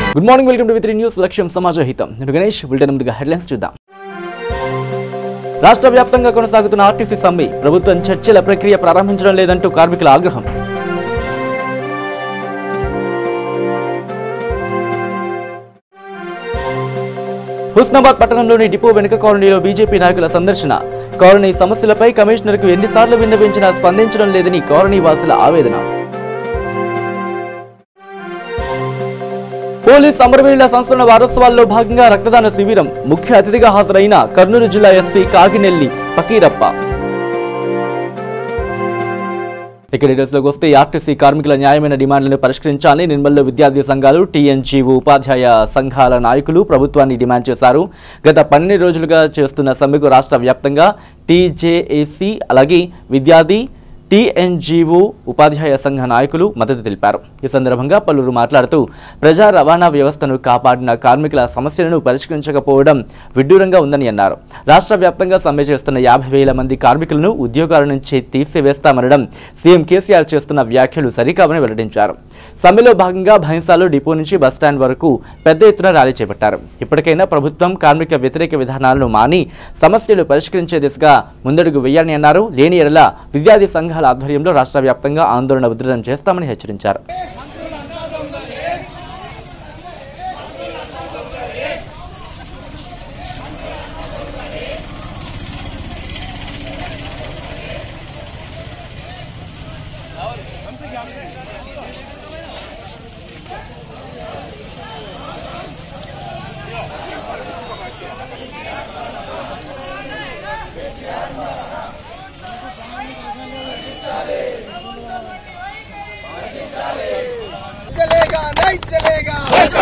Good morning welcome to V three news లక్ష్యం సమాజ హితం నేను గణేష్ బులెటిన్ ముందుగా హెడ్లైన్స్ చూద్దాం రాష్ట్ర వ్యాప్తంగా కొనసాగుతున్న ఆర్టీసీ సమ్మె ప్రభుత్వం చర్చల ప్రక్రియ ప్రారంభించడం లేదంటూ కార్మికుల ఆగ్రహం హుస్నాబాద్ పట్టణంలోని డిపో వెనుక కాలనీలో బీజేపీ నాయకుల సందర్శన కాలనీ సమస్యలపై కమిషనర్కు ఎన్నిసార్లు విన్నవించినా స్పందించడం లేదని కాలనీ వాసుల ఆవేదన పోలీస్ అమరవీరుల సంస్మరణ వారోత్సవాల్లో భాగంగా రక్తదాన శిబిరం ముఖ్య అతిథిగా హాజరైన కర్నూలు జిల్లా ఎస్పీ కాకినెల్లి ఫకీరప్ప ఇక డీటెయిల్స్ లోకి వస్తే ఆర్టీసీ కార్మికుల న్యాయమైన డిమాండ్లను పరిష్కరించాలని నిర్మల్లో విద్యార్థి సంఘాలు టీఎన్జీఓ ఉపాధ్యాయ సంఘాల నాయకులు ప్రభుత్వాన్ని డిమాండ్ చేశారు గత పన్నెండు రోజులుగా చేస్తున్న సమ్మెకు రాష్ట్ర వ్యాప్తంగా టీజేఏసీ అలాగే విద్యార్థి టీఎన్జీఓ ఉపాధ్యాయ సంఘ నాయకులు మద్దతు తెలిపారు ఈ సందర్భంగా పలువురు మాట్లాడుతూ ప్రజా రవాణా వ్యవస్థను కాపాడిన కార్మికుల సమస్యలను పరిష్కరించకపోవడం విడ్డూరంగా ఉందని అన్నారు రాష్ట్ర వ్యాప్తంగా సమ్మె చేస్తున్న యాభై వేల మంది కార్మికులను ఉద్యోగాల నుంచి తీసివేస్తామనడం సీఎం కేసీఆర్ చేస్తున్న వ్యాఖ్యలు సరికావని వెల్లడించారు సమ్మెలో భాగంగా భైంసాలో డిపో నుంచి బస్టాండ్ వరకు పెద్ద ఎత్తున ర్యాలీ చేపట్టారు ఇప్పటికైనా ప్రభుత్వం కార్మిక వ్యతిరేక విధానాలను మాని సమస్యలు పరిష్కరించే దిశగా ముందడుగు వేయాలని అన్నారు లేని ఎడల విద్యార్థి సంఘాల ఆధ్వర్యంలో రాష్ట్ర వ్యాప్తంగా ఆందోళన ఉధృతం చేస్తామని హెచ్చరించారు చలేగా నై చలేగా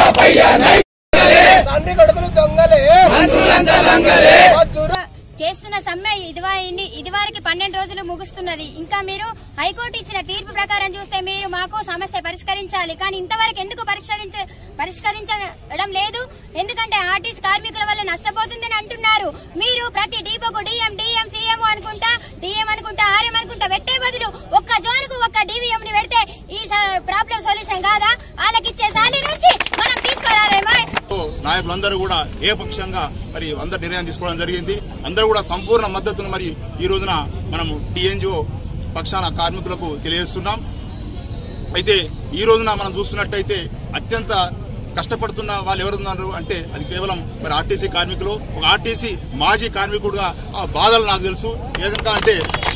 తండ్రి కొడుకులు దొంగలే వద్దురా చేస్తున్న సమ్మె ఇదివారిని ఇదివారికి పన్నెండు రోజులు ముగుస్తున్నది ఇంకా మీరు హైకోర్టు ఇచ్చిన తీర్పు ప్రకారం చూస్తే మీరు మాకు సమస్య పరిష్కరించాలి కానీ ఇంతవరకు ఎందుకు పరిష్కరించ పరిష్కరించడం లేదు ఎందుకంటే ఆర్టీసీ కార్మికుల వల్ల నష్టపోతుందని అంటున్నారు మీరు ప్రతి డీపోకు డిఎం డిఎం సీఎం అనుకుంటా డిఎం అనుకుంటా ఆర్ఎం అనుకుంటా పెట్టే బదులు ఒక్క జోన్కు ఒక్క డివిఎం ని పెడితే ఈ ప్రాబ్లం సొల్యూషన్ కాదా వాళ్ళకి ఇచ్చే శాలరీ నుంచి మనం తీసుకోరాలేమా నాయకులందరూ కూడా ఏపక్షంగా మరి అందరు నిర్ణయం తీసుకోవడం జరిగింది అందరూ కూడా సంపూర్ణ మద్దతును మరి ఈ రోజున మనము టీఎన్జిఓ పక్షాన కార్మికులకు తెలియజేస్తున్నాం అయితే ఈ రోజున మనం చూస్తున్నట్టయితే అత్యంత కష్టపడుతున్న వాళ్ళు ఎవరున్నారు అంటే అది కేవలం మరి ఆర్టీసీ కార్మికులు ఒక ఆర్టీసీ మాజీ కార్మికుడుగా ఆ బాధలు నాకు తెలుసు ఏదంటే అంటే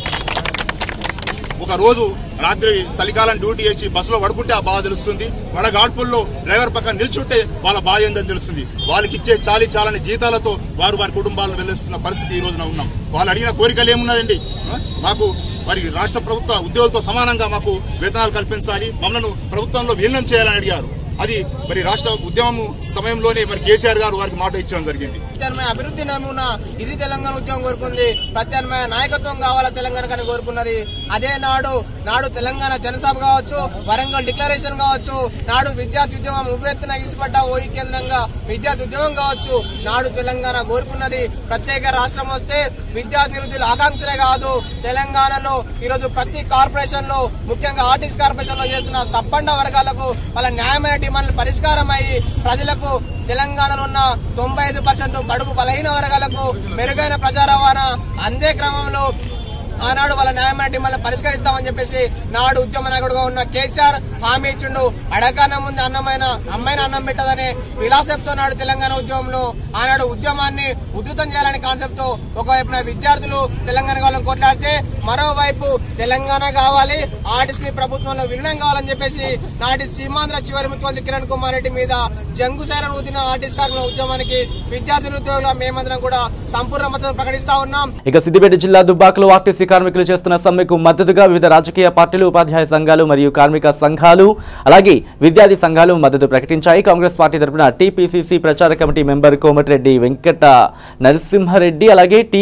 ఒక రోజు రాత్రి చలికాలం డ్యూటీ చేసి బస్సులో పడుకుంటే ఆ బాధ తెలుస్తుంది వడగాడ్పుల్లో డ్రైవర్ పక్కన నిల్చుంటే వాళ్ళ బాధ ఏందని తెలుస్తుంది వాళ్ళకి ఇచ్చే చాలి చాలని జీతాలతో వారు వారి కుటుంబాలను వెళ్ళిస్తున్న పరిస్థితి ఈ రోజున ఉన్నాం వాళ్ళు అడిగిన కోరికలు ఏమున్నదండి ఆ? మాకు మరి రాష్ట్ర ప్రభుత్వ ఉద్యోగులతో సమానంగా మాకు వేతనాలు కల్పించాలి మమ్మల్ని ప్రభుత్వంలో విలీనం చేయాలని అడిగారు అది మరి రాష్ట్ర ఉద్యమం సమయంలోనే మరి కేసీఆర్ గారు వారికి మాట ఇచ్చడం జరిగింది ప్రత్యామ్నాయ అభివృద్ధి నమూనా ఇది తెలంగాణ ఉద్యమం కోరుకుంది ప్రత్యామ్నాయ నాయకత్వం కావాలా తెలంగాణ కానీ కోరుకున్నది అదే నాడు నాడు తెలంగాణ జనసభ కావచ్చు వరంగల్ డిక్లరేషన్ కావచ్చు నాడు విద్యార్థి ఉద్యమం ఉవ్వెత్తున ఇసిపడ్డ ఓయి కేంద్రంగా విద్యార్థి ఉద్యమం కావచ్చు నాడు తెలంగాణ కోరుకున్నది ప్రత్యేక రాష్ట్రం వస్తే విద్యార్థి నిరుద్యోగుల ఆకాంక్షలే కాదు తెలంగాణలో ఈరోజు ప్రతి కార్పొరేషన్ లో ముఖ్యంగా ఆర్టీసీ కార్పొరేషన్ లో చేసిన సబ్బండ వర్గాలకు వాళ్ళ న్యాయమైన డిమాండ్లు పరిష్కారం అయ్యి ప్రజలకు తెలంగాణలో ఉన్న తొంభై ఐదు పర్సెంట్ బడుగు బలహీన వర్గాలకు మెరుగైన ప్రజా రవాణా అందే క్రమంలో ఆనాడు వాళ్ళ న్యాయమైన డిమాండ్లు పరిష్కరిస్తామని చెప్పేసి నాడు ఉద్యమ నాయకుడుగా ఉన్న కేసీఆర్ హామీ ఇచ్చిండు అడగన ముందు అన్నమైన అమ్మాయిన అన్నం పెట్టదనే ఫిలాసఫ్ తో నాడు తెలంగాణ ఉద్యమంలో ఆనాడు ఉద్యమాన్ని ఉధృతం చేయాలనే కాన్సెప్ట్ తో ఒకవైపున విద్యార్థులు తెలంగాణ కావాలని కొట్లాడితే మరోవైపు తెలంగాణ కావాలి ఆర్టిస్ట్ ప్రభుత్వంలో విలీనం కావాలని చెప్పేసి నాటి సీమాంధ్ర చివరి ముఖ్యమంత్రి కిరణ్ కుమార్ రెడ్డి మీద జంగు సైరన్ ఊదిన ఆర్టిస్ట్ కార్మికుల ఉద్యమానికి విద్యార్థి నిరుద్యోగుల మేమందరం కూడా సంపూర్ణ మద్దతు ప్రకటిస్తా ఉన్నాం ఇక సిద్దిపేట జిల్లా దుబ్బాకలో ఆర్టీసీ కార్మికులు చేస్తున్న సమ్మెకు మద్దతుగా వివిధ రాజకీయ పార్టీలు ఉపాధ్యాయ సంఘాలు మరియు కార్మిక సంఘాలు అలాగే విద్యార్థి సంఘాలు మద్దతు ప్రకటించాయి కాంగ్రెస్ పార్టీ తరఫున టీపీసీసీ ప్రచార కమిటీ మెంబర్ కోమటిరెడ్డి వెంకట నరసింహారెడ్డి అలాగే టీ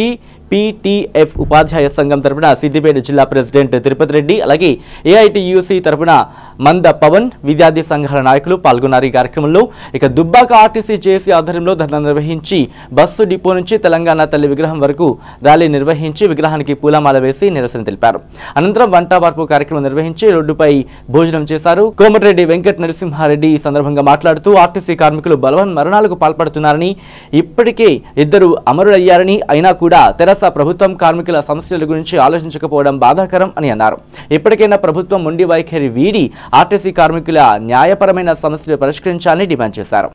పీటీఎఫ్ ఉపాధ్యాయ సంఘం తరపున సిద్దిపేట జిల్లా ప్రెసిడెంట్ తిరుపతి రెడ్డి అలాగే ఏఐటియుసి తరపున మంద పవన్ విద్యార్థి సంఘాల నాయకులు పాల్గొన్నారు ఈ కార్యక్రమంలో ఇక దుబ్బాక ఆర్టీసీ జేసీ ఆధ్వర్యంలో ధర్నా నిర్వహించి బస్సు డిపో నుంచి తెలంగాణ తల్లి విగ్రహం వరకు ర్యాలీ నిర్వహించి విగ్రహానికి పూలమాల వేసి నిరసన తెలిపారు అనంతరం వంట వార్పు కార్యక్రమం నిర్వహించి రోడ్డుపై భోజనం చేశారు కోమటిరెడ్డి వెంకట నరసింహారెడ్డి ఈ సందర్భంగా మాట్లాడుతూ ఆర్టీసీ కార్మికులు బలవన్ మరణాలకు పాల్పడుతున్నారని ఇప్పటికే ఇద్దరు అమరులయ్యారని అయినా కూడా తెరాస ప్రభుత్వం కార్మికుల సమస్యల గురించి ఆలోచించకపోవడం బాధాకరం అని అన్నారు ఇప్పటికైనా ప్రభుత్వం మొండి వైఖరి వీడి ఆర్టీసీ కార్మికుల న్యాయపరమైన సమస్యలు పరిష్కరించాలని డిమాండ్ చేశారు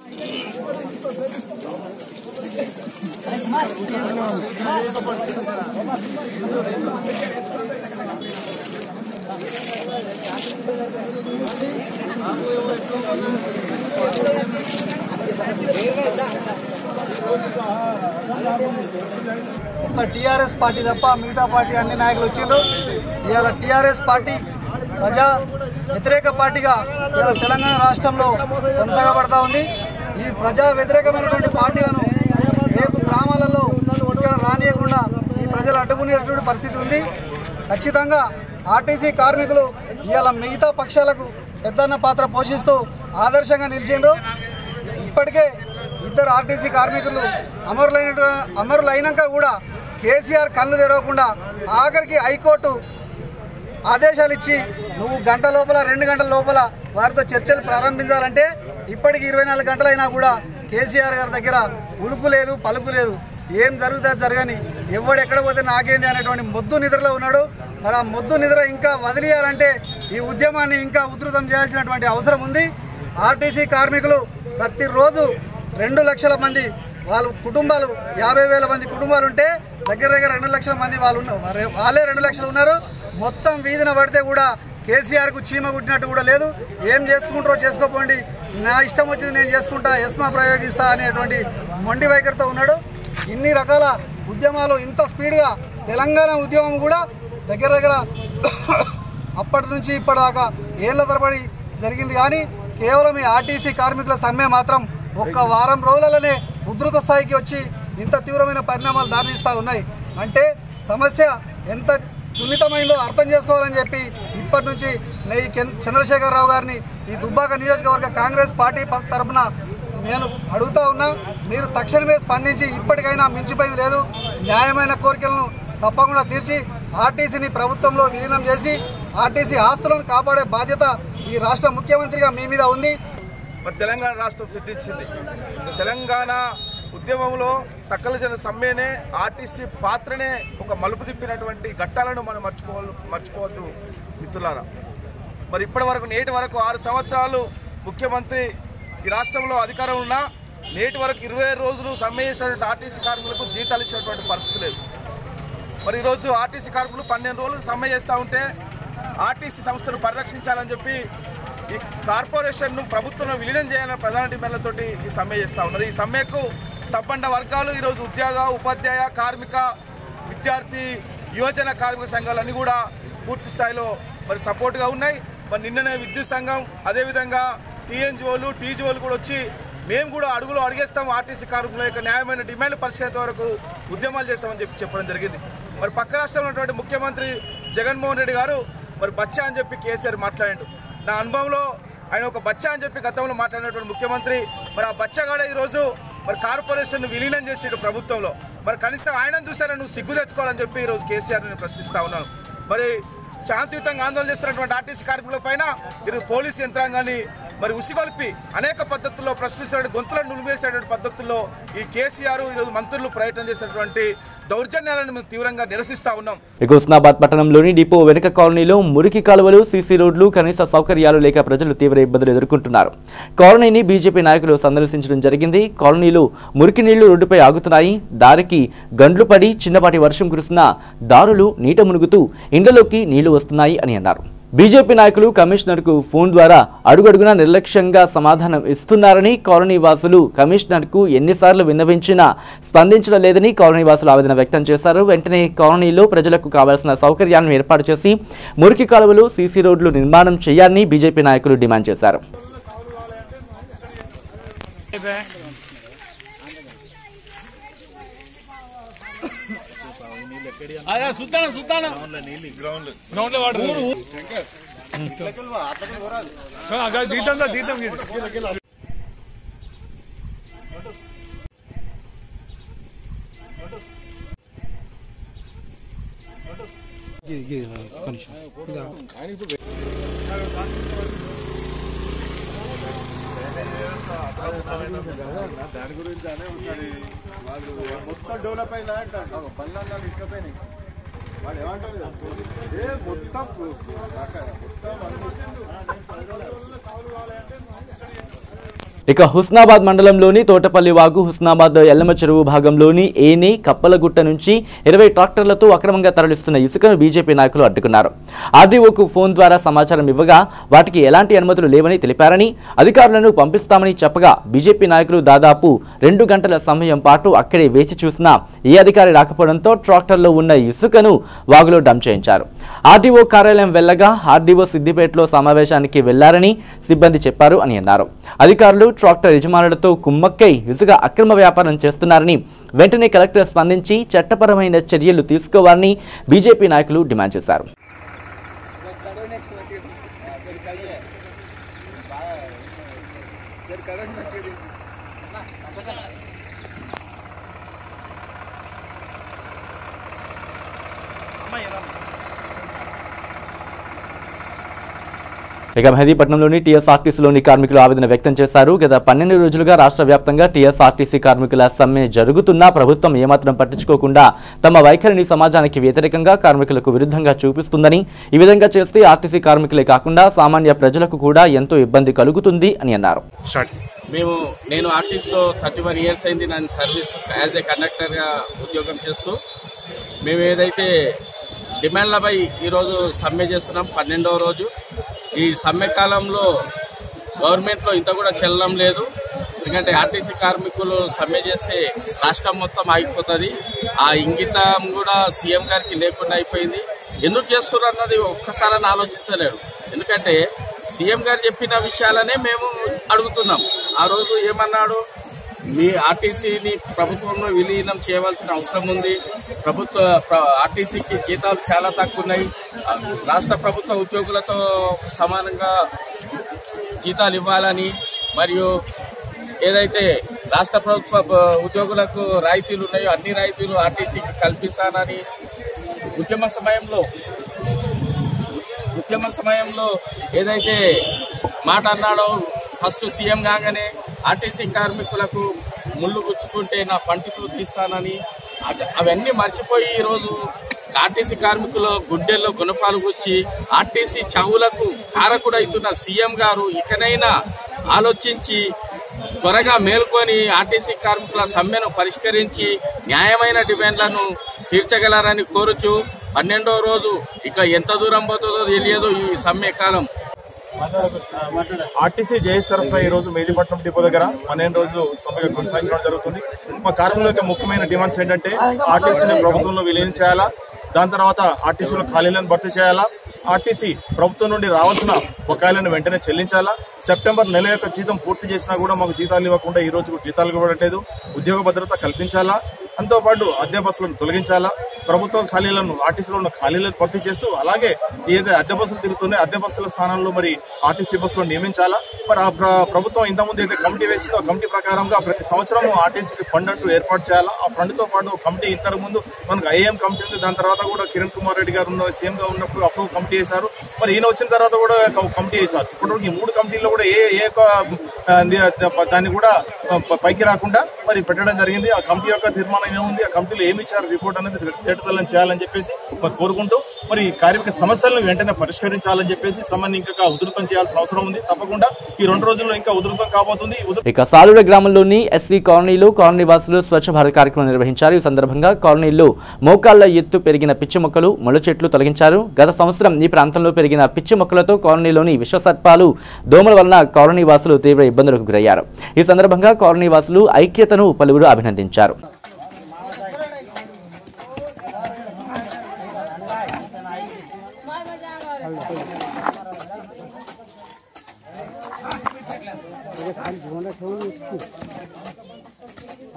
ఒక టీఆర్ఎస్ పార్టీ తప్ప మిగతా పార్టీ అన్ని నాయకులు వచ్చిండ్రు ఇవాళ టీఆర్ఎస్ పార్టీ ప్రజా వ్యతిరేక పార్టీగా ఇవాళ తెలంగాణ రాష్ట్రంలో కొనసాగబడతా ఉంది ఈ ప్రజా వ్యతిరేకమైనటువంటి పార్టీలను రేపు గ్రామాలలో ఇక్కడ రానియకుండా ఈ ప్రజలు అడ్డుకునేటువంటి పరిస్థితి ఉంది ఖచ్చితంగా ఆర్టీసీ కార్మికులు ఇవాళ మిగతా పక్షాలకు పెద్దన్న పాత్ర పోషిస్తూ ఆదర్శంగా నిలిచిండ్రు ఇప్పటికే ఇద్దరు ఆర్టీసీ కార్మికులు అమరులైన అమరులైనాక కూడా కేసీఆర్ కళ్ళు తెరవకుండా ఆఖరికి హైకోర్టు ఆదేశాలు ఇచ్చి నువ్వు గంట లోపల రెండు గంటల లోపల వారితో చర్చలు ప్రారంభించాలంటే ఇప్పటికి ఇరవై నాలుగు గంటలైనా కూడా కేసీఆర్ గారి దగ్గర ఉలుకు లేదు పలుకు లేదు ఏం జరుగుతుంది జరగని ఎవడెక్కడ పోతే నాకేంది అనేటువంటి మొద్దు నిద్రలో ఉన్నాడు మరి ఆ మొద్దు నిద్ర ఇంకా వదిలేయాలంటే ఈ ఉద్యమాన్ని ఇంకా ఉధృతం చేయాల్సినటువంటి అవసరం ఉంది ఆర్టీసీ కార్మికులు ప్రతిరోజు రెండు లక్షల మంది వాళ్ళ కుటుంబాలు యాభై వేల మంది కుటుంబాలు ఉంటే దగ్గర దగ్గర రెండు లక్షల మంది వాళ్ళు ఉన్న వారే- వాళ్ళే రెండు లక్షలు ఉన్నారు మొత్తం వీధిన పడితే కూడా కేసీఆర్కు చీమ కుట్టినట్టు కూడా లేదు ఏం చేసుకుంటారో చేసుకోపోండి నా ఇష్టం వచ్చింది నేను చేసుకుంటా ఎస్మా ప్రయోగిస్తా అనేటువంటి మొండి వైఖరితో ఉన్నాడు ఇన్ని రకాల ఉద్యమాలు ఇంత స్పీడ్గా తెలంగాణ ఉద్యమం కూడా దగ్గర దగ్గర అప్పటి నుంచి ఇప్పటిదాకా ఏళ్ల తరబడి జరిగింది కానీ కేవలం ఈ ఆర్టీసీ కార్మికుల సమ్మె మాత్రం ఒక్క వారం రోజులలోనే ఉధృత స్థాయికి వచ్చి ఇంత తీవ్రమైన పరిణామాలు దారితీస్తూ ఉన్నాయి అంటే సమస్య ఎంత సున్నితమైందో అర్థం చేసుకోవాలని చెప్పి ఇప్పటి నుంచి నేను ఈ కెన్- చంద్రశేఖరరావు గారిని ఈ దుబ్బాక నియోజకవర్గ కాంగ్రెస్ పార్టీ ప- తరపున నేను అడుగుతా ఉన్నా మీరు తక్షణమే స్పందించి ఇప్పటికైనా మించిపోయింది లేదు న్యాయమైన కోరికలను తప్పకుండా తీర్చి ఆర్టీసీని ప్రభుత్వంలో విలీనం చేసి ఆర్టీసీ ఆస్తులను కాపాడే బాధ్యత ఈ రాష్ట్ర ముఖ్యమంత్రిగా మీ మీద ఉంది మరి తెలంగాణ రాష్ట్రం సిద్ధించింది తెలంగాణ ఉద్యమంలో సకల జన సమ్మెనే ఆర్టీసీ పాత్రనే ఒక మలుపు తిప్పినటువంటి ఘట్టాలను మనం మర్చిపో మర్చిపోవద్దు మిత్రులారా మరి ఇప్పటి వరకు నేటి వరకు ఆరు సంవత్సరాలు ముఖ్యమంత్రి ఈ రాష్ట్రంలో అధికారం ఉన్నా నేటి వరకు ఇరవై రోజులు సమ్మె చేసినటువంటి ఆర్టీసీ కార్మికులకు జీతాలు ఇచ్చినటువంటి పరిస్థితి లేదు మరి ఈరోజు ఆర్టీసీ కార్మికులు పన్నెండు రోజులు సమ్మె చేస్తూ ఉంటే ఆర్టీసీ సంస్థను పరిరక్షించాలని చెప్పి ఈ కార్పొరేషన్ను ప్రభుత్వంలో విలీనం చేయాలని ప్రధాన డిమాండ్లతోటి ఈ సమ్మె చేస్తూ ఉన్నారు ఈ సమ్మెకు సబ్బండ వర్గాలు ఈరోజు ఉద్యోగ ఉపాధ్యాయ కార్మిక విద్యార్థి యువజన కార్మిక సంఘాలన్నీ కూడా పూర్తి స్థాయిలో మరి సపోర్ట్గా ఉన్నాయి మరి నిన్ననే విద్యుత్ సంఘం అదేవిధంగా టీఎన్జిఓలు టీజీఓలు కూడా వచ్చి మేము కూడా అడుగులు అడిగేస్తాం ఆర్టీసీ కార్మికుల యొక్క న్యాయమైన డిమాండ్లు పరిష్కరించే వరకు ఉద్యమాలు చేస్తామని చెప్పి చెప్పడం జరిగింది మరి పక్క రాష్ట్రంలో ఉన్నటువంటి ముఖ్యమంత్రి జగన్మోహన్ రెడ్డి గారు మరి బచ్చా అని చెప్పి కేసీఆర్ మాట్లాడాడు నా అనుభవంలో ఆయన ఒక బచ్చా అని చెప్పి గతంలో మాట్లాడినటువంటి ముఖ్యమంత్రి మరి ఆ బచ్చగాడే ఈరోజు మరి కార్పొరేషన్ విలీనం చేసేడు ప్రభుత్వంలో మరి కనీసం ఆయనను చూసారా నువ్వు సిగ్గు తెచ్చుకోవాలని చెప్పి ఈరోజు కేసీఆర్ నేను ప్రశ్నిస్తా ఉన్నాను మరి శాంతియుతంగా ఆందోళన చేస్తున్నటువంటి ఆర్టీసీ కార్మికుల పైన ఈరోజు పోలీసు యంత్రాంగాన్ని మరి ఉసిగొల్పి అనేక పద్ధతుల్లో ప్రశ్నించిన గొంతులను నులివేసేటువంటి పద్ధతుల్లో ఈ కేసీఆర్ ఈరోజు మంత్రులు ప్రయత్నం చేసినటువంటి దౌర్జన్యాలను మేము తీవ్రంగా నిరసిస్తా ఉన్నాం ఇక హుస్నాబాద్ పట్టణంలోని డిపో వెనుక కాలనీలో మురికి కాలువలు సీసీ రోడ్లు కనీస సౌకర్యాలు లేక ప్రజలు తీవ్ర ఇబ్బందులు ఎదుర్కొంటున్నారు కాలనీని బీజేపీ నాయకులు సందర్శించడం జరిగింది కాలనీలో మురికి నీళ్లు రోడ్డుపై ఆగుతున్నాయి దారికి గండ్లు పడి చిన్నపాటి వర్షం కురిసిన దారులు నీట మునుగుతూ ఇండ్లలోకి నీళ్లు వస్తున్నాయి అని అన్నారు బీజేపీ నాయకులు కమిషనర్కు ఫోన్ ద్వారా అడుగడుగునా నిర్లక్ష్యంగా సమాధానం ఇస్తున్నారని కాలనీ వాసులు కమిషనర్కు ఎన్నిసార్లు విన్నవించినా స్పందించడం లేదని కాలనీ వాసులు ఆవేదన వ్యక్తం చేశారు వెంటనే కాలనీలో ప్రజలకు కావాల్సిన సౌకర్యాలను ఏర్పాటు చేసి మురికి కాలువలు సీసీ రోడ్లు నిర్మాణం చేయాలని బీజేపీ నాయకులు డిమాండ్ చేశారు అదే సుత్తాను సుత్తాను గ్రౌండ్ లో వాటర్ దీటం దీటం దాని గురించి అనే ఉన్నది వాళ్ళు మొత్తం డెవలప్ అయిందా అంటారు పనులన్నా ఇసుకపోయినాయి వాళ్ళు ఏమంటారు ఏ మొత్తం ఇక హుస్నాబాద్ మండలంలోని తోటపల్లి వాగు హుస్నాబాద్ ఎల్లమ్మ చెరువు భాగంలోని ఏని కప్పలగుట్ట నుంచి ఇరవై ట్రాక్టర్లతో అక్రమంగా తరలిస్తున్న ఇసుకను బీజేపీ నాయకులు అడ్డుకున్నారు ఆర్డీఓకు ఫోన్ ద్వారా సమాచారం ఇవ్వగా వాటికి ఎలాంటి అనుమతులు లేవని తెలిపారని అధికారులను పంపిస్తామని చెప్పగా బీజేపీ నాయకులు దాదాపు రెండు గంటల సమయం పాటు అక్కడే వేచి చూసినా ఏ అధికారి రాకపోవడంతో ట్రాక్టర్లో ఉన్న ఇసుకను వాగులో డంప్ చేయించారు ఆర్డీఓ కార్యాలయం వెళ్ళగా ఆర్డీఓ సిద్దిపేటలో సమావేశానికి వెళ్లారని సిబ్బంది చెప్పారు అని అన్నారు అధికారులు ట్రాక్టర్ యజమానులతో కుమ్మక్కై ఇసుక అక్రమ వ్యాపారం చేస్తున్నారని వెంటనే కలెక్టర్ స్పందించి చట్టపరమైన చర్యలు తీసుకోవాలని బీజేపీ నాయకులు డిమాండ్ చేశారు ఇక మెహదీపట్నంలోని టీఎస్ఆర్టీసీలోని కార్మికులు ఆవేదన వ్యక్తం చేశారు గత పన్నెండు రోజులుగా రాష్ట్ర వ్యాప్తంగా టీఎస్ఆర్టీసీ కార్మికుల సమ్మె జరుగుతున్నా ప్రభుత్వం ఏమాత్రం పట్టించుకోకుండా తమ వైఖరిని సమాజానికి వ్యతిరేకంగా కార్మికులకు విరుద్ధంగా చూపిస్తుందని ఈ విధంగా చేస్తే ఆర్టీసీ కార్మికులే కాకుండా సామాన్య ప్రజలకు కూడా ఎంతో ఇబ్బంది కలుగుతుంది అని అన్నారు మేము నేను ఆర్టీసీలో థర్టీ వన్ ఇయర్స్ అయింది నేను సర్వీస్ యాజ్ ఏ కండక్టర్గా ఉద్యోగం చేస్తూ మేము ఏదైతే డిమాండ్లపై ఈరోజు సమ్మె చేస్తున్నాం పన్నెండవ రోజు ఈ సమ్మె కాలంలో గవర్నమెంట్లో ఇంత కూడా చెల్లడం లేదు ఎందుకంటే ఆర్టీసీ కార్మికులు సమ్మె చేస్తే రాష్ట్రం మొత్తం ఆగిపోతుంది ఆ ఇంగితం కూడా సీఎం గారికి లేకుండా అయిపోయింది ఎందుకు చేస్తున్నారు అన్నది ఒక్కసారి ఆలోచించలేడు ఎందుకంటే సీఎం గారు చెప్పిన విషయాలనే మేము అడుగుతున్నాం ఆ రోజు ఏమన్నాడు మీ ఆర్టీసీని ప్రభుత్వంలో విలీనం చేయవలసిన అవసరం ఉంది ప్రభుత్వ ప్ర- ఆర్టీసీకి జీతాలు చాలా తక్కువ ఉన్నాయి ఆ, రాష్ట్ర ప్రభుత్వ ఉద్యోగులతో సమానంగా జీతాలు ఇవ్వాలని మరియు ఏదైతే రాష్ట్ర ప్రభుత్వ బ- ఉద్యోగులకు రాయితీలు ఉన్నాయో అన్ని రాయితీలు ఆర్టీసీకి కల్పిస్తానని ఉద్యమ సమయంలో ఉద్యమ సమయంలో ఏదైతే మాట అన్నాడో ఫస్ట్ సీఎం కాగానే ఆర్టీసీ కార్మికులకు ముళ్ళు గుచ్చుకుంటే నా పంటితో తీస్తానని అద- అవన్నీ మర్చిపోయి ఈరోజు ఆర్టీసీ కార్మికుల గుండెల్లో గుణపాలు గుచ్చి ఆర్టీసీ చావులకు కారకుడైతున్న సీఎం గారు ఇకనైనా ఆలోచించి త్వరగా మేల్కొని ఆర్టీసీ కార్మికుల సమ్మెను పరిష్కరించి న్యాయమైన డిమాండ్లను తీర్చగలరని కోరుచు పన్నెండవ రోజు ఇక ఎంత దూరం పోతుందో తెలియదు ఈ సమ్మె కాలం ఆర్టీసీ జేఎస్ తరఫున ఈ రోజు మేదిపట్నం డిపో దగ్గర పన్నెండు రోజులు సమ్మెగా కొనసాగించడం జరుగుతుంది మా కార్మికుల యొక్క ముఖ్యమైన డిమాండ్స్ ఏంటంటే ఆర్టీసీని ప్రభుత్వంలో విలీనం చేయాలా దాని తర్వాత ఆర్టీసీలో ఖాళీలను భర్తీ చేయాలా ఆర్టీసీ ప్రభుత్వం నుండి రావాల్సిన బకాయిలను వెంటనే చెల్లించాలా సెప్టెంబర్ నెల యొక్క జీతం పూర్తి చేసినా కూడా మాకు జీతాలు ఇవ్వకుండా ఈ రోజు జీతాలు ఇవ్వట్లేదు ఉద్యోగ భద్రత కల్పించాలా అంతో పాటు అద్దె బస్సులను తొలగించాలా ప్రభుత్వం ఖాళీలను ఆర్టీసీలో ఉన్న ఖాళీలను భర్తీ చేస్తూ అలాగే ఏదైతే అద్దె బస్సులు తిరుగుతున్నాయో అద్దె బస్సుల స్థానంలో మరి ఆర్టీసీ బస్సులను నియమించాలా మరి ఆ ప్ర- ప్రభుత్వం ఇంతకుముందు అయితే కమిటీ వేసిందో ఆ కమిటీ ప్రకారంగా ప్రతి సంవత్సరం ఆర్టీసీకి ఫండ్ అంటూ ఏర్పాటు చేయాలా ఆ ఫండ్ తో పాటు కమిటీ ఇంతకు ముందు మనకు ఐఏఎం కమిటీ ఉంది దాని తర్వాత కూడా కిరణ్ కుమార్ రెడ్డి గారు ఉన్న సీఎం గా ఉన్నప్పుడు అప్పుడు కమిటీ వేశారు మరి ఈయన వచ్చిన తర్వాత కూడా ఒక కమిటీ వేశారు ఇప్పుడు ఈ మూడు కమిటీల్లో కూడా ఏ ఏ ఒక, ఆ, ది- దాన్ని కూడా ఆ, ప- పైకి రాకుండా మరి పెట్టడం జరిగింది ఆ కమిటీ యొక్క తీర్మానం ఏముంది ఆ కమిటీలో ఏమి ఇచ్చారు రిపోర్ట్ అనేది తేటతెల్లం చేయాలని చెప్పేసి మరి కోరుకుంటూ మరి ఈ కార్మిక సమస్యలను వెంటనే పరిష్కరించాలని చెప్పేసి సమ్మెని ఇంకా ఉధృతం చేయాల్సిన అవసరం ఉంది తప్పకుండా ఈ రెండు రోజుల్లో ఇంకా ఉధృతం కాబోతుంది ఈ ఉధృ ఇక సాలుడ గ్రామంలోని ఎస్సీ కాలనీలో కాలనీ వాసులు స్వచ్ఛ భారత్ కార్యక్రమం నిర్వహించారు ఈ సందర్భంగా కాలనీలో మోకాళ్ల ఎత్తు పెరిగిన పిచ్చి మొక్కలు ముళ్ళ చెట్లు తొలగించారు గత సంవత్సరం ఈ ప్రాంతంలో పెరిగిన పిచ్చి మొక్కలతో కాలనీలోని విషసర్పాలు దోమల వలన కాలనీ వాసులు తీవ్ర ఇబ్బందులకు గురయ్యారు ఈ సందర్భంగా కాలనీ వాసులు ఐక్యతను పలువురు అభినందించారు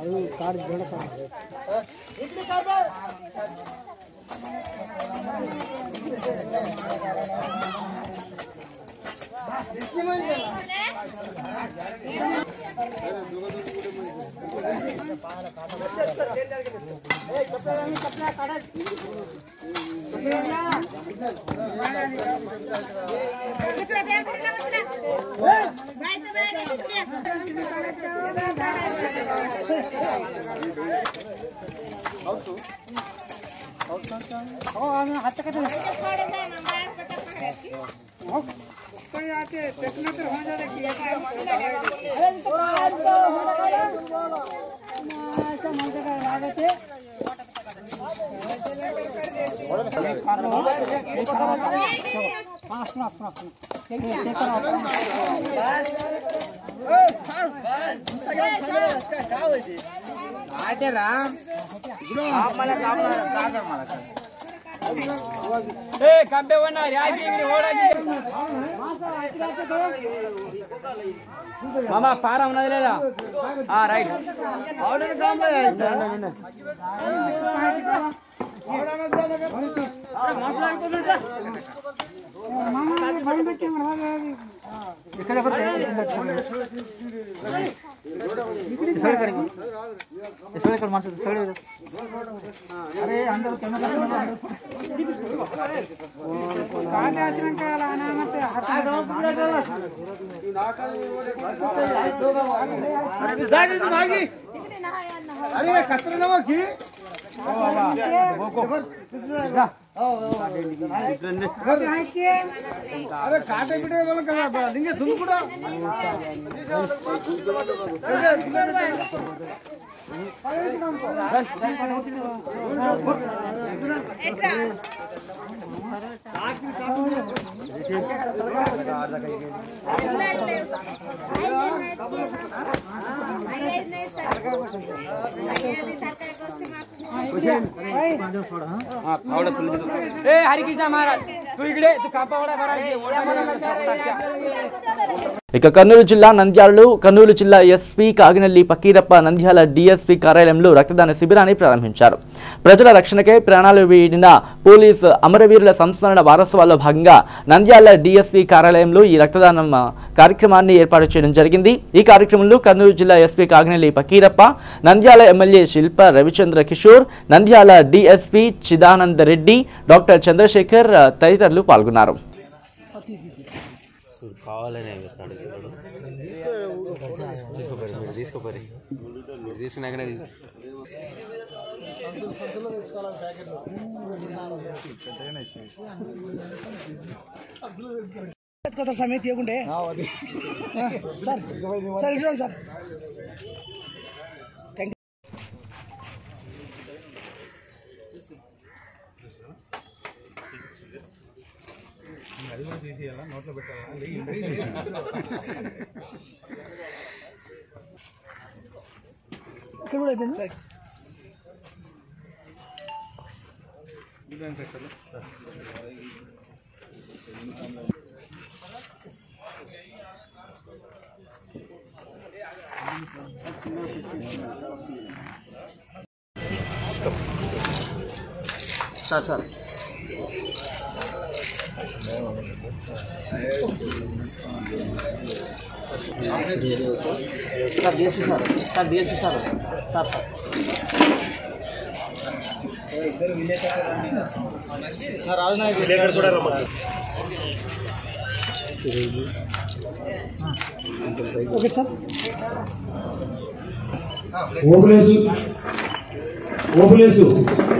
మామా పార ఉన్నది లేదా ఆ, రైట్ अरे काटे पिटे बोल कर लिंगे सुन कुड़ा ए हरिकृष्ण महाराज तू इकडे तू कापा वडा ఇక కర్నూలు జిల్లా నంద్యాలలో కర్నూలు జిల్లా ఎస్పీ కాగినల్లి పకీరప్ప నంద్యాల డీఎస్పీ కార్యాలయంలో రక్తదాన శిబిరాన్ని ప్రారంభించారు ప్రజల రక్షణకై ప్రాణాలు వీడిన పోలీస్ అమరవీరుల సంస్మరణ వారోత్సవాల్లో భాగంగా నంద్యాల డీఎస్పీ కార్యాలయంలో ఈ రక్తదానం ఆ, కార్యక్రమాన్ని ఏర్పాటు చేయడం జరిగింది ఈ కార్యక్రమంలో కర్నూలు జిల్లా S P Kaginelli Pakirappa Nandyal M L A Shilpa Ravichandra Kishore Nandyal D S P Chidananda Reddy doctor Chandrasekhar ఆ, తదితరులు పాల్గొన్నారు కావాలనే పెడతాడు తీసుకోపోయి మీరు తీసుకోపోయి మీరు తీసుకున్నాకనే తీసు- సమేత ఇవ్వకుండే సార్ సార్ ఇటు రండి సార్ ఇక్కడ కూడా అయిపోయింది sir sir sir D S P sir sir D S P sir sir sir Rajanayak కూడా ఓకే సార్ ఓపులేసు ఓపులేసు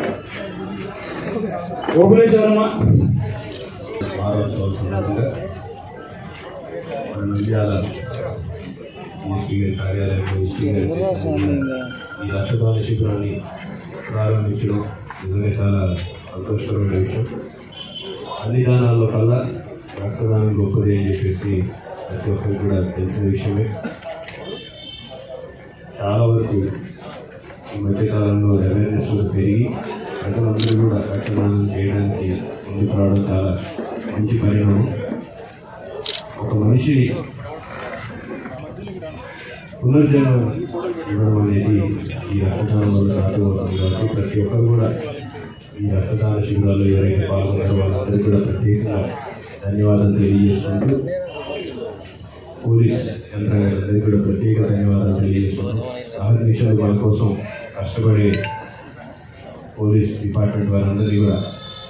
ఓపులేసు ఎవరమ్మా వారోత్సవాల సందర్భంగా మన నంద్యాల ఎస్పీ గారి కార్యాలయంలో ఎస్పీ గారి ఈ రక్తదాన శిబిరాన్ని ప్రారంభించడం నిజంగా చాలా సంతోషకరమైన విషయం అన్ని దానాల్లో కల్లా రక్తదానం గొప్పది అని చెప్పేసి ప్రతి ఒక్కరికి కూడా తెలిసిన విషయమే చాలా వరకు ఈ మధ్యకాలంలో అవేర్నెస్ కూడా పెరిగి ప్రజలందరూ కూడా రక్తదానం చేయడానికి ముందుకు రావడం చాలా మంచి పరిణామం ఒక మనిషి పునర్జన్మ ఇవ్వడం అనేది ఈ రక్తదానంలో సాధ్యమవుతుంది కాబట్టి ప్రతి ఒక్కరు కూడా ఈ రక్తదాన శిబిరాల్లో ఎవరైతే పాల్గొన్నారో వాళ్ళందరికీ కూడా ప్రత్యేకంగా ధన్యవాదాలు తెలియజేసుకుంటూ పోలీస్ యంత్రాంగాలందరికీ కూడా ప్రత్యేక ధన్యవాదాలు తెలియజేసుకుంటూ ఆరు నిమిషాలు వాళ్ళ కోసం కష్టపడే పోలీస్ డిపార్ట్మెంట్ వారందరికీ కూడా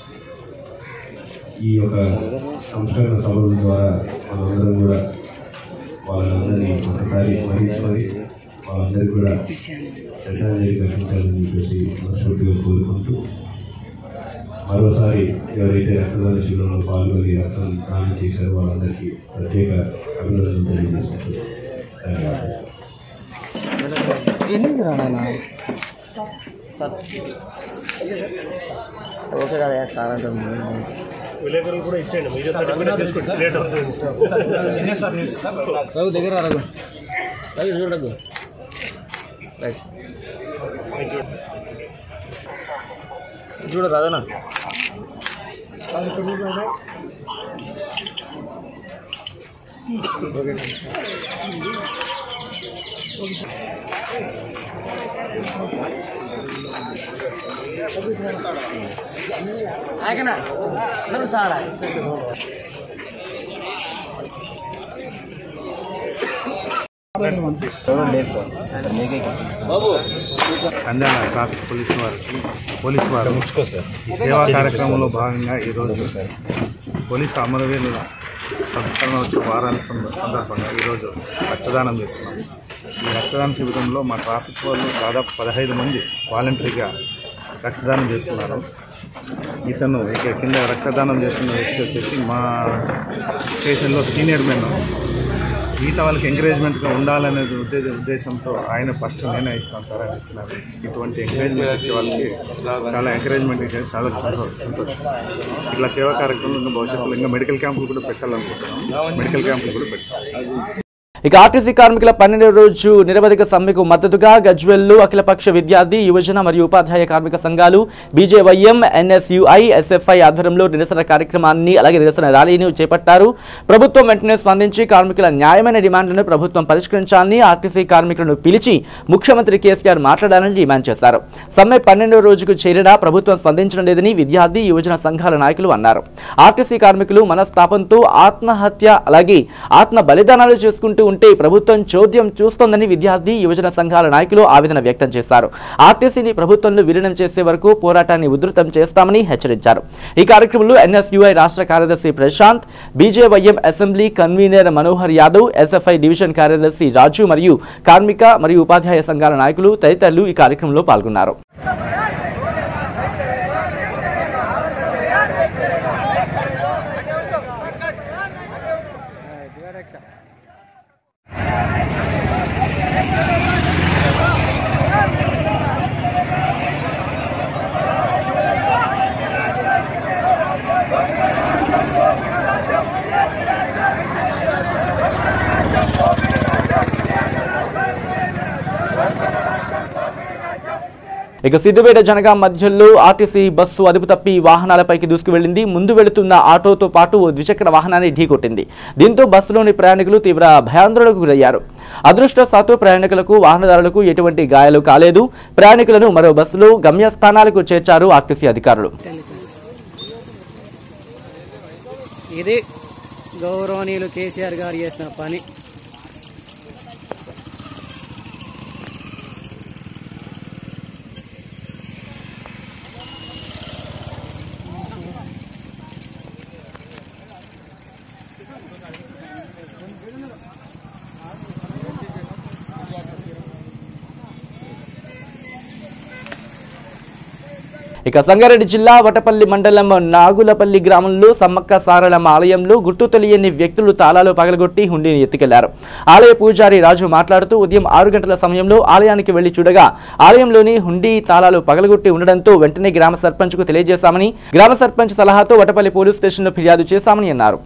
ఈ యొక్క సంస్కరణ సభల ద్వారా మనందరం కూడా వాళ్ళందరినీ ఒకసారి స్మరించుకొని వాళ్ళందరికీ కూడా శ్రద్ధాంజలి ఘటించాలని చెప్పేసి మనస్ఫూర్తిగా కోరుకుంటూ మరోసారి ఎవరైతే రక్తదాన శిబిరంలో పాల్గొని రక్తం దానం చేశారో వాళ్ళందరికీ ప్రత్యేక అభినందనలు తెలియజేసుకుంటూ ధన్యవాదాలు ఓకే కదా సార్ అంటుంది విలేకరులు కూడా ఇచ్చేయండి మీడియా సర్టిఫికేట్ తీసుకొచ్చి లేట్ అవుతుంది రఘు దగ్గర రా, రఘు రఘు చూడు రఘు రైట్ చూడు రాదనా ఆగనా నన్ను సారా నంద్యాల ట్రాఫిక్ పోలీసు వారికి పోలీసు వారు ఈ సేవా కార్యక్రమంలో భాగంగా ఈరోజు పోలీసు అమరవీరుల సంస్కరణ వచ్చే వారాల సంద- సందర్భంగా ఈరోజు రక్తదానం చేస్తున్నాం ఈ రక్తదాన శిబిరంలో మా ట్రాఫిక్ వాళ్ళు దాదాపు పదహైదు మంది వాలంటరీగా రక్తదానం చేస్తున్నారు ఇతను ఇక్కడ కింద రక్తదానం చేస్తున్న వ్యక్తి వచ్చేసి మా స్టేషన్లో సీనియర్ మెన్ మిగతా వాళ్ళకి ఎంకరేజ్మెంట్గా ఉండాలనే ఉద్దేశ ఉద్దేశంతో ఆయన ఫస్ట్ నేనే ఇస్తాను సార్ అని ఇచ్చినారు ఇటువంటి ఎంకరేజ్మెంట్ ఇచ్చే వాళ్ళకి చాలా ఎంకరేజ్మెంట్ ఇచ్చేది చాలా సంతో- సంతోషం ఇట్లా సేవా కార్యక్రమాలు ఇంకా భవిష్యత్తులో ఇంకా మెడికల్ క్యాంపులు కూడా పెట్టాలనుకుంటున్నాం మెడికల్ క్యాంపులు కూడా పెట్టాలి ఇక ఆర్టీసీ కార్మికుల పన్నెండో రోజు నిరవధిక సమ్మెకు మద్దతుగా గజ్వెల్లు అఖిలపక్ష విద్యార్థి యువజన మరియు ఉపాధ్యాయ కార్మిక సంఘాలు బీజేవైఎం ఎన్ఎస్యుఐ ఎస్ఎఫ్ఐ ఆధ్వర్యంలో నిరసన కార్యక్రమాన్ని అలాగే నిరసన ర్యాలీని చేపట్టారు ప్రభుత్వం వెంటనే స్పందించి కార్మికుల న్యాయమైన డిమాండ్లను ప్రభుత్వం పరిష్కరించాలని ఆర్టీసీ కార్మికులను పిలిచి ముఖ్యమంత్రి కేసీఆర్ మాట్లాడాలని డిమాండ్ చేశారు సమ్మె పన్నెండో రోజుకు చేరినా ప్రభుత్వం స్పందించడం లేదని విద్యార్థి యువజన సంఘాల నాయకులు అన్నారు ఆర్టీసీ కార్మికులు మనస్తాపంతో ఆత్మహత్య అలాగే ఆత్మ బలిదానాలు చేసుకుంటూ ఉంటే ప్రభుత్వం చోద్యం చూస్తోందని విద్యార్థి యువజన సంఘాల నాయకులు ఆవేదన వ్యక్తం చేశారు ఆర్టీసీని ప్రభుత్వంలో విలీనం చేసే వరకు పోరాటాన్ని ఉధృతం చేస్తామని హెచ్చరించారు ఈ కార్యక్రమంలో ఎన్ఎస్యుఐ రాష్ట్ర కార్యదర్శి Prashanth B J Y M assembly convener Manohar Yadav S F I division కార్యదర్శి రాజు మరియు కార్మిక మరియు ఉపాధ్యాయ సంఘాల నాయకులు తదితరులు ఈ కార్యక్రమంలో పాల్గొన్నారు ఇక సిద్దిపేట జనగాం మధ్యలో ఆర్టీసీ బస్సు అదుపు తప్పి వాహనాలపైకి దూసుకు వెళ్లింది ముందు వెళుతున్న ఆటోతో పాటు ఓ ద్విచక్ర వాహనాన్ని ఢీకొట్టింది దీంతో బస్సులోని ప్రయాణికులు తీవ్ర భయాందోళనకు గురయ్యారు అదృష్టవశాత్తు ప్రయాణికులకు వాహనదారులకు ఎటువంటి గాయాలు కాలేదు ప్రయాణికులను మరో బస్సులో గమ్యస్థానాలకు చేర్చారు ఆర్టీసీ అధికారులు ఇది గౌరవనీయులు కేసీఆర్ గారు చేసిన పని ఇక సంగారెడ్డి జిల్లా వటపల్లి మండలం నాగులపల్లి గ్రామంలో సమ్మక్క సారలమ్మ ఆలయంలో గుర్తు తెలియని వ్యక్తులు తాళాలు పగలగొట్టి హుండీని ఎత్తుకెళ్లారు ఆలయ పూజారి రాజు మాట్లాడుతూ ఉదయం ఆరు గంటల సమయంలో ఆలయానికి వెళ్లి చూడగా ఆలయంలోని హుండీ తాళాలు పగలగొట్టి ఉండడంతో వెంటనే గ్రామ సర్పంచ్కు తెలియజేశామని గ్రామ సర్పంచ్ సలహాతో వటపల్లి పోలీస్ స్టేషన్లో ఫిర్యాదు చేశామని అన్నారు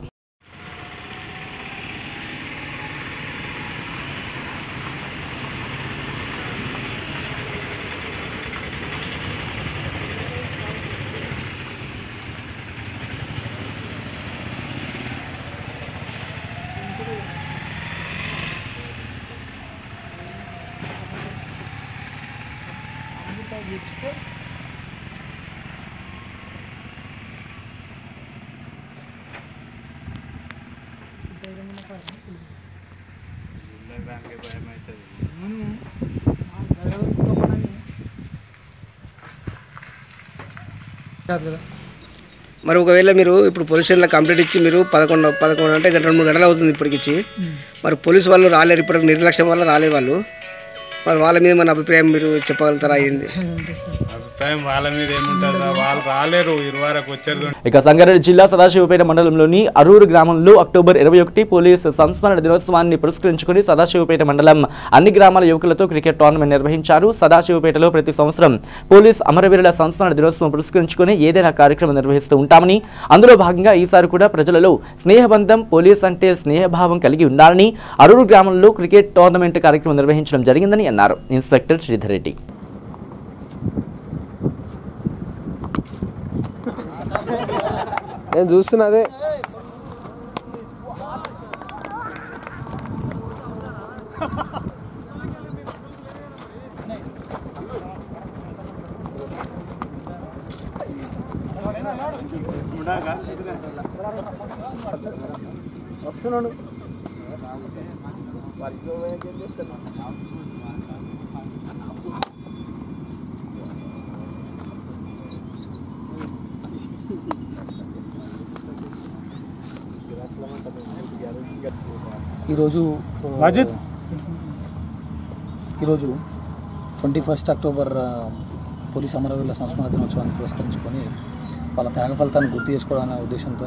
మరి ఒకవేళ మీరు ఇప్పుడు పోలీస్ స్టేషన్లో కంప్లైంట్ ఇచ్చి మీరు పదకొండు పదకొండు అంటే గంట రెండు మూడు గంటలు అవుతుంది ఇప్పటికి ఇచ్చి మరి పోలీస్ వాళ్ళు రాలేరు ఇప్పటికి నిర్లక్ష్యం వల్ల రాలేదు వాళ్ళు మరి వాళ్ళ మీద మన అభిప్రాయం మీరు చెప్పగలుగుతారా ఏంది అభిప్రాయం వాళ్ళ మీద ఏముంటుంది వాళ్ళు రాలేరు ఇరువారకు వచ్చారు ఇక సంగారెడ్డి జిల్లా సదాశివపేట మండలంలోని అరూరు గ్రామంలో అక్టోబర్ ఇరవై ఒకటి పోలీసు సంస్మరణ దినోత్సవాన్ని పురస్కరించుకుని సదాశివపేట మండలం అన్ని గ్రామాల యువకులతో క్రికెట్ టోర్నమెంట్ నిర్వహించారు సదాశివపేటలో ప్రతి సంవత్సరం పోలీస్ అమరవీరుల సంస్మరణ దినోత్సవం పురస్కరించుకుని ఏదైనా కార్యక్రమం నిర్వహిస్తూ ఉంటామని అందులో భాగంగా ఈసారి కూడా ప్రజలలో స్నేహబంధం పోలీస్ అంటే స్నేహభావం కలిగి ఉండాలని అరూరు గ్రామంలో క్రికెట్ టోర్నమెంట్ కార్యక్రమం నిర్వహించడం జరిగిందని అన్నారు ఇన్స్పెక్టర్ శ్రీధర్ రెడ్డి నేను చూస్తున్నా అదే వస్తున్నాడు ఈరోజు వాజిద్. ఈరోజు ట్వంటీ ఫస్ట్ అక్టోబర్ ఆ, పోలీస్ అమరవీరుల సంస్మరణ దినోత్సవాన్ని పురస్కరించుకొని వాళ్ళ త్యాగ ఫలితాన్ని గుర్తు చేసుకోవాలనే ఉద్దేశంతో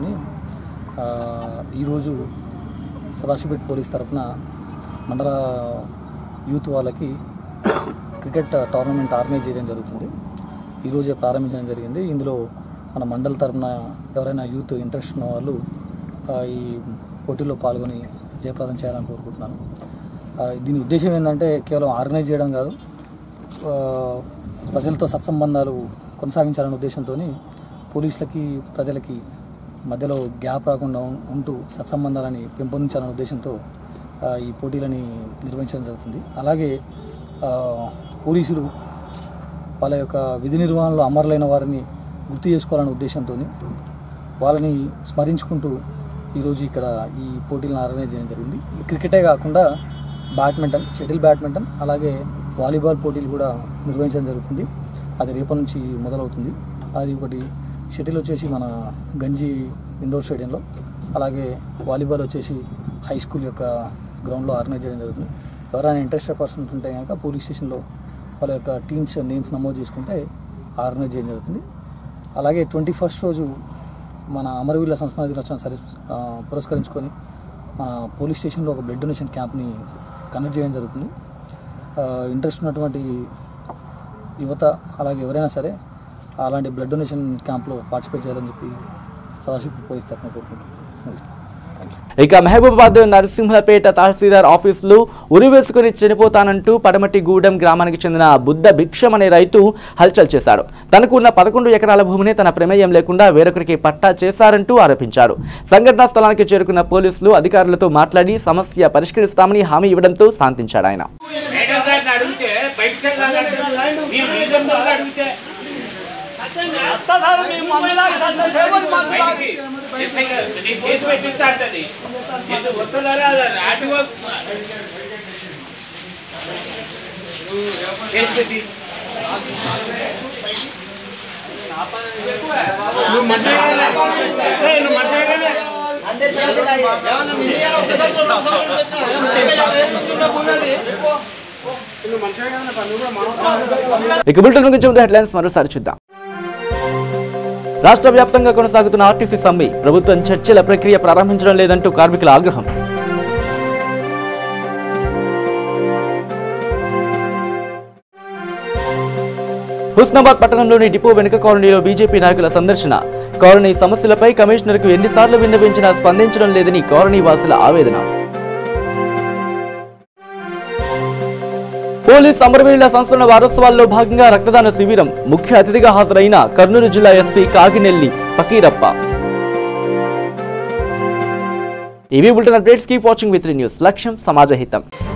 ఈరోజు సదాశివపేట పోలీస్ తరఫున మండల యూత్ వాళ్ళకి క్రికెట్ టోర్నమెంట్ ఆర్గనైజ్ చేయడం జరుగుతుంది ఈరోజే ప్రారంభించడం జరిగింది ఇందులో మన మండల తరఫున ఎవరైనా యూత్ ఇంట్రెస్ట్ ఉన్న వాళ్ళు ఆ, ఈ పోటీలో పాల్గొని జయప్రదం చేయాలని కోరుకుంటున్నాను ఆ, దీని ఉద్దేశం ఏంటంటే కేవలం ఆర్గనైజ్ చేయడం కాదు ఆ, ప్రజలతో సత్సంబంధాలు కొనసాగించాలనే ఉద్దేశంతో పోలీసులకి ప్రజలకి మధ్యలో గ్యాప్ రాకుండా ఉం- ఉంటూ సత్సంబంధాలని పెంపొందించాలనే ఉద్దేశంతో ఆ, ఈ పోటీలని నిర్వహించడం జరుగుతుంది అలాగే ఆ, పోలీసులు వాళ్ళ యొక్క విధి నిర్వహణలో అమరులైన వారిని గుర్తు చేసుకోవాలనే ఉద్దేశంతో వాళ్ళని స్మరించుకుంటూ ఈరోజు ఇక్కడ ఈ పోటీలను ఆర్గనైజ్ చేయడం జరిగింది క్రికెటే కాకుండా బ్యాడ్మింటన్ షటిల్ బ్యాడ్మింటన్ అలాగే వాలీబాల్ పోటీలు కూడా నిర్వహించడం జరుగుతుంది అది రేపటి నుంచి మొదలవుతుంది అది ఒకటి షటిల్ వచ్చేసి మన గంజి ఇండోర్ స్టేడియంలో అలాగే వాలీబాల్ వచ్చేసి హై స్కూల్ యొక్క గ్రౌండ్లో ఆర్గనైజ్ చేయడం జరుగుతుంది ఎవరైనా ఇంట్రెస్టెడ్ పర్సన్స్ ఉంటే కనుక పోలీస్ స్టేషన్లో వాళ్ళ యొక్క టీమ్స్ నేమ్స్ నమోదు చేసుకుంటే ఆర్గనైజ్ చేయడం జరుగుతుంది అలాగే ట్వంటీ ఫస్ట్ రోజు మన అమరవీరుల సంస్మరణ దినోత్సవం సరి ఆ, పురస్కరించుకొని మన పోలీస్ స్టేషన్లో ఒక బ్లడ్ డొనేషన్ క్యాంప్ని కండక్ట్ చేయడం జరుగుతుంది ఇంట్రెస్ట్ ఉన్నటువంటి యువత అలాగే ఎవరైనా సరే అలాంటి బ్లడ్ డొనేషన్ క్యాంప్లో పార్టిసిపేట్ చేయాలని చెప్పి సదాశివ పోలీస్ తరఫున కోరుకుంటున్నాను ఇక మహబూబాబాద్ నరసింహపేట తహసీల్దార్ ఆఫీసులో ఉరివేసుకుని చనిపోతానంటూ పడమటిగూడెం గ్రామానికి చెందిన బుద్ధ భిక్షం అనే రైతు హల్చల్ చేశాడు తనకు ఉన్న పదకొండు ఎకరాల భూమిని తన ప్రమేయం లేకుండా వేరొకరికి పట్టా చేశారంటూ ఆరోపించాడు సంఘటనా స్థలానికి చేరుకున్న పోలీసులు అధికారులతో మాట్లాడి సమస్య పరిష్కరిస్తామని హామీ ఇవ్వడంతో శాంతించాడు ఆయన మేడం గారిని అడిగితే బయటకు వెళ్ళాలంటే మీరు రీజన్ వల్ల అడిగితే బయటికి ఎస్ఐ గారు, నేను కేసు పెట్టిస్తా అంటది ఇది వస్తుందరా ఆర్టీఓ కేసు పెట్టి నువ్వు మనిషివేగానే? ఏయ్, నువ్వు మనిషివేగానే? ఇక బులెటిన్ ముగించే ముందు హెడ్లైన్స్ మరోసారి చూద్దాం రాష్ట్ర వ్యాప్తంగా కొనసాగుతున్న ఆర్టీసీ సమ్మె ప్రభుత్వం చర్చల ప్రక్రియ ప్రారంభించడం లేదంటూ కార్మికుల ఆగ్రహం హుస్నాబాద్ పట్టణంలోని డిపో వెనుక కాలనీలో బీజేపీ నాయకుల సందర్శన కాలనీ సమస్యలపై కమిషనర్కు ఎన్నిసార్లు విన్నవించినా స్పందించడం లేదని కాలనీ వాసుల ఆవేదన పోలీస్ అమరవీరుల సంస్మరణ వారోత్సవాల్లో భాగంగా రక్తదాన శిబిరం ముఖ్య అతిథిగా హాజరైన కర్నూలు జిల్లా ఎస్పీ కాగినెల్లి ఫకీరప్ప ఇవి bulletin updates keep watching with news లక్ష్యం సమాజహితం